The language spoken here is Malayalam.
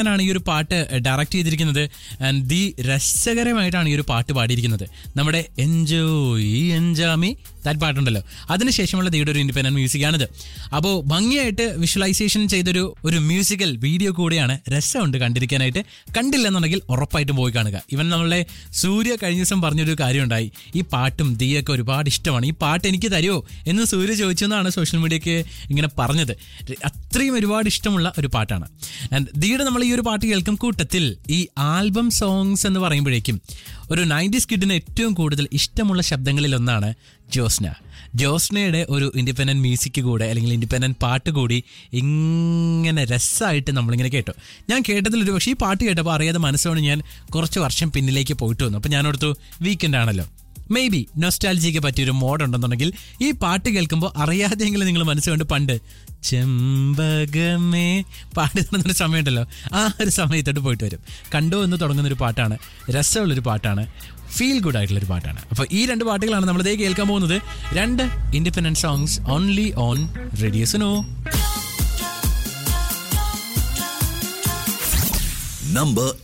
ആണ് ഈ ഒരു പാട്ട് ഡയറക്റ്റ് ചെയ്തിരിക്കുന്നത് ആൻഡ് ദി രസകരമായിട്ടാണ് ഈ ഒരു പാട്ട് പാടിയിരിക്കുന്നത് നമ്മുടെ എൻജോയ് എൻജാമി ദാറ്റ് പാട്ടുണ്ടല്ലോ അതിനുശേഷമുള്ള ദിയുടെ ഒരു ഇൻഡിപെൻഡന്റ് മ്യൂസിക് ആണിത് അപ്പോൾ ഭംഗിയായിട്ട് വിഷ്വലൈസേഷൻ ചെയ്തൊരു ഒരു മ്യൂസിക്കൽ വീഡിയോ കൂടെയാണ് രസമുണ്ട് കണ്ടിരിക്കാനായിട്ട് കണ്ടില്ലെന്നുണ്ടെങ്കിൽ ഉറപ്പായിട്ടും പോയി കാണുക ഇവൻ നമ്മളുടെ സൂര്യ കഴിഞ്ഞ ദിവസം പറഞ്ഞൊരു കാര്യമുണ്ടായി ഈ പാട്ടും ദിയൊക്കെ ഒരുപാട് ഇഷ്ടമാണ് ഈ പാട്ട് എനിക്ക് തരുമോ എന്ന് സൂര്യ ചോദിച്ചു എന്നാണ് സോഷ്യൽ മീഡിയക്ക് ഇങ്ങനെ പറഞ്ഞത് അത്രയും ഒരുപാട് ഇഷ്ടമുള്ള ഒരു പാട്ടാണ് ആൻഡ് ദിയുടെ നമ്മൾ ഈ ഒരു പാട്ട് കേൾക്കും കൂട്ടത്തിൽ ഈ ആൽബം സോങ്സ് എന്ന് പറയുമ്പോഴേക്കും ഒരു നയൻറ്റീസ് കിഡിന് ഏറ്റവും കൂടുതൽ ഇഷ്ടമുള്ള ശബ്ദങ്ങളിൽ ഒന്നാണ് ജോസ്ന ജോസ്നയുടെ ഒരു ഇൻഡിപെൻഡന്റ് മ്യൂസിക് കൂടെ അല്ലെങ്കിൽ ഇൻഡിപെൻഡന്റ് പാട്ട് കൂടി ഇങ്ങനെ രസമായിട്ട് നമ്മളിങ്ങനെ കേട്ടു ഞാൻ കേട്ടതിൽ ഒരു പക്ഷേ ഈ പാട്ട് കേട്ടപ്പോൾ അറിയാതെ മനസ്സോട് ഞാൻ കുറച്ച് വർഷം പിന്നിലേക്ക് പോയിട്ട് വന്നു അപ്പോൾ ഞാൻ ഓർത്തു വീക്കെൻഡ് ആണല്ലോ മേ ബി നൊസ്റ്റാലജിക്ക് പറ്റിയൊരു മോഡ് ഉണ്ടെന്നുണ്ടെങ്കിൽ ഈ പാട്ട് കേൾക്കുമ്പോൾ അറിയാതെയെങ്കിലും നിങ്ങൾ മനസ്സുകൊണ്ട് പണ്ട് ചെമ്പകമേ പാട്ട് നടന്നൊരു സമയമുണ്ടല്ലോ ആ ഒരു സമയത്തോട്ട് പോയിട്ട് വരും കണ്ടോ എന്ന് തുടങ്ങുന്ന ഒരു പാട്ടാണ് രസമുള്ളൊരു പാട്ടാണ് ഫീൽ ഗുഡ് ആയിട്ടുള്ളൊരു പാട്ടാണ് അപ്പോൾ ഈ രണ്ട് പാട്ടുകളാണ് നമ്മളിതേ കേൾക്കാൻ പോകുന്നത് രണ്ട് independent songs only on Radio Suno Number